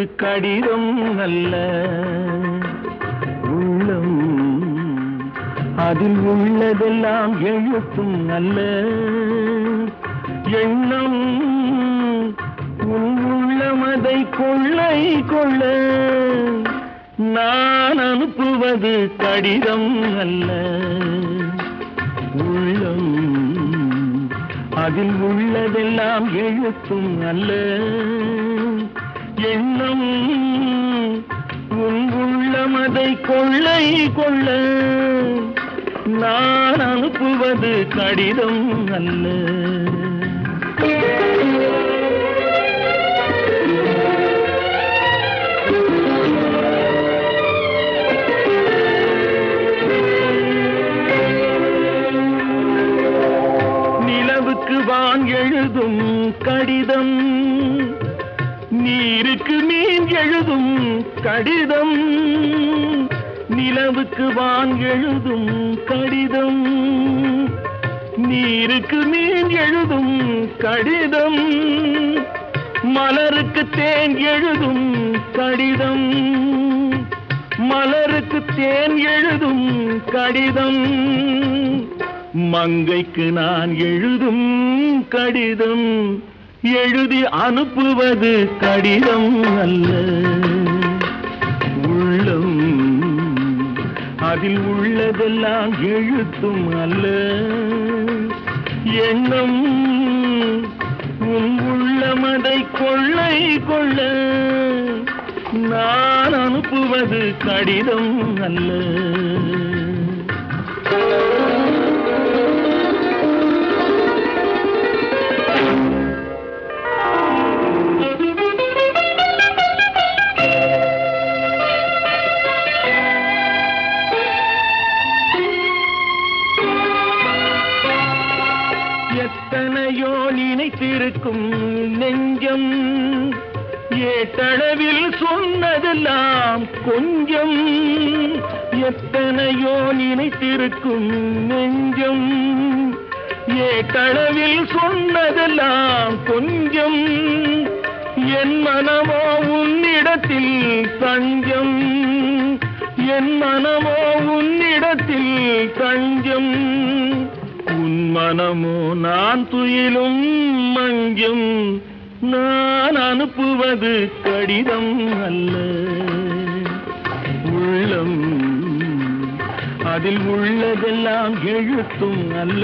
கடிதம் அல்ல உள்ளம் அதில் உள்ளதெல்லாம் எழுத்தும் அல்ல எண்ணம் உன் உள்ளமதை கொள்ளை கொள்ள நான் அனுப்புவது கடிதம் அல்ல உள்ளம் அதில் உள்ளதெல்லாம் எழுத்தும் அல்ல எண்ணம் உன் உள்ளமதை கொள்ளை கொள்ள நான் அனுப்புவது கடிதம் அல்ல நிலவுக்கு வான் எழுதும் கடிதம் நீருக்கு மீன் எழுதும் கடிதம் நிலவுக்கு வான் எழுதும் கடிதம் நீருக்கு மீன் எழுதும் கடிதம் மலருக்கு தேன் எழுதும் கடிதம் மலருக்கு தேன் எழுதும் கடிதம் மங்கைக்கு நான் எழுதும் கடிதம் எழுதி அனுப்புவது கடிதம் அல்ல உள்ளம் அதில் உள்ளதெல்லாம் எழுத்தும் அல்ல எண்ணம் உன் உள்ளமதை கொள்ளை கொள்ள நான் அனுப்புவது கடிதம் அல்ல எத்தனையோ நினைத்திருக்கும் நெஞ்சம் ஏட்டளவில் சொன்னதெல்லாம் கொஞ்சம் எத்தனையோ நினைத்திருக்கும் நெஞ்சம் ஏட்டளவில் சொன்னதெல்லாம் கொஞ்சம் என் மனமோ உன்னிடத்தில் தஞ்சம் என் மனமோ உன்னிடத்தில் தஞ்சம் உன் மனமோ நான் துயிலும் மஞ்சம் நான் அனுப்புவது கடிதம் அல்ல உள்ளம் அதில் உள்ளதெல்லாம் எழுத்தும் அல்ல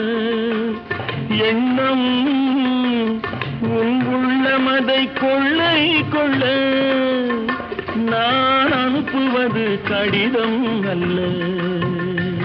எண்ணம் உன் உள்ளமதை கொள்ளை கொள்ள நான் அனுப்புவது கடிதம் அல்ல